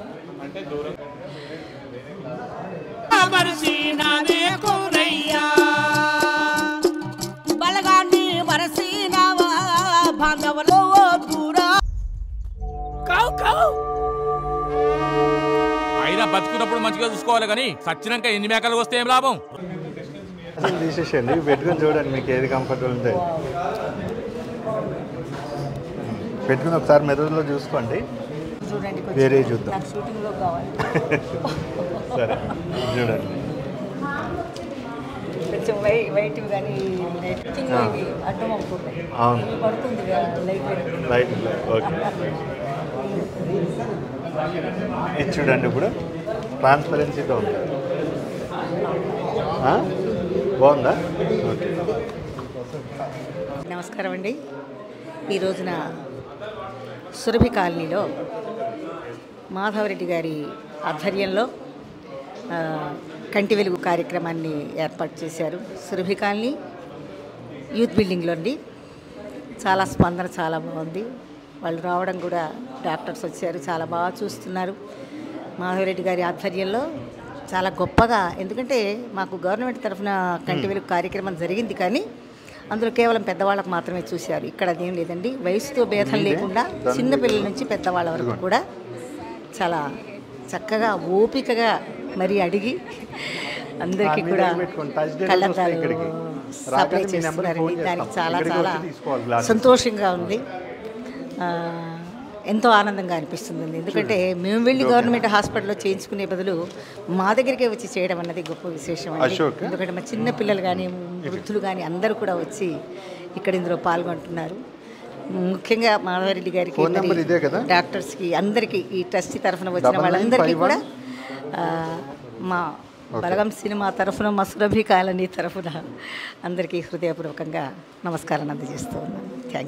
బలగాన్ని వరసీనవా బాంధవులు దూరా కావు కావు అయినా బతుకున్నప్పుడు మంచిగా చూసుకోవాలి కానీ సచ్చినాక ఎన్ని మేకలు వస్తే ఏం లాభం అసలు తీసేసేయండి పెట్టుకొని చూడండి మీకు ఏది కంఫర్టబుల్ ఉంటే పెట్టుకుని ఒకసారి మెదడులో చూసుకోండి చూడండి కొంచెం. వేరే చూద్దాం. నాకు షూటింగ్ లో కావాలి సరే చూడండి కొంచెం వై వైట్ కానీ లైటింగ్ ఆ. ఇవి అడ్డం అవుతుంది అవును. ఇవి పడుతుంది లైట్ రైట్ ఓకే ఇది చూడండి ఇప్పుడు ట్రాన్స్పరెన్సీతో ఉంది ఆ? బాగుందా ఓకే నమస్కారం అండి ఈ రోజున సురభి కాలనీలో మాధవరెడ్డి గారి ఆధ్వర్యంలో ఆ, కంటి వెలుగు కార్యక్రమాన్ని ఏర్పాటు చేశారు సురభి కాలనీ యూత్ బిల్డింగ్లో అండి చాలా స్పందన చాలా బాగుంది వాళ్ళు రావడం కూడా డాక్టర్స్ వచ్చారు చాలా బాగా చూస్తున్నారు మాధవరెడ్డి గారి ఆధ్వర్యంలో చాలా గొప్పగా ఎందుకంటే మాకు గవర్నమెంట్ తరఫున కంటి వెలుగు కార్యక్రమం జరిగింది కానీ అందులో కేవలం పెద్దవాళ్ళకు మాత్రమే చూశారు ఇక్కడ అదేం లేదండి వయసుతో భేదం లేకుండా చిన్నపిల్లల నుంచి పెద్దవాళ్ళ వరకు కూడా చాలా చక్కగా ఓపికగా మరి అడిగి అందరికీ ఆ, మీ కూడా దగ్గర పెట్టుకోండి. Thursday రోజు కళ్ళద్దాలు వస్తే ఇక్కడికి. సప్లై రాగానే మీ నెంబర్కి ఫోన్ చేస్తున్నారండి దానికి చేస్తాం. చాలా ఇక్కడికి చాలా వచ్చి తీసుకోవాలి glasses. సంతోషంగా ఉంది ఆ, ఎంతో ఆనందంగా అనిపిస్తుంది ఎందుకంటే మేము వెళ్ళి గవర్నమెంట్ హాస్పిటల్లో చేయించుకునే బదులు మా దగ్గరికే వచ్చి చేయడం అన్నది గొప్ప విశేషం అండి అశోక్? ఎందుకంటే మా చిన్న పిల్లలు కానీ వృద్ధులు కానీ అందరూ కూడా వచ్చి ఇక్కడ ఇందులో పాల్గొంటున్నారు ముఖ్యంగా మాధవరెడ్డి గారికి ఫోన్ నెంబర్ మరి ఇదే కదా? డాక్టర్స్కి అందరికీ ఈ ట్రస్ట్ తరఫున వచ్చిన Double nine వాళ్ళందరికీ five కూడా one? ఆ, మా బలగం సినిమా తరఫున మా సురభి కాలనీ తరఫున అందరికీ హృదయపూర్వకంగా నమస్కారం అందజేస్తూ ఉన్నాను థ్యాంక్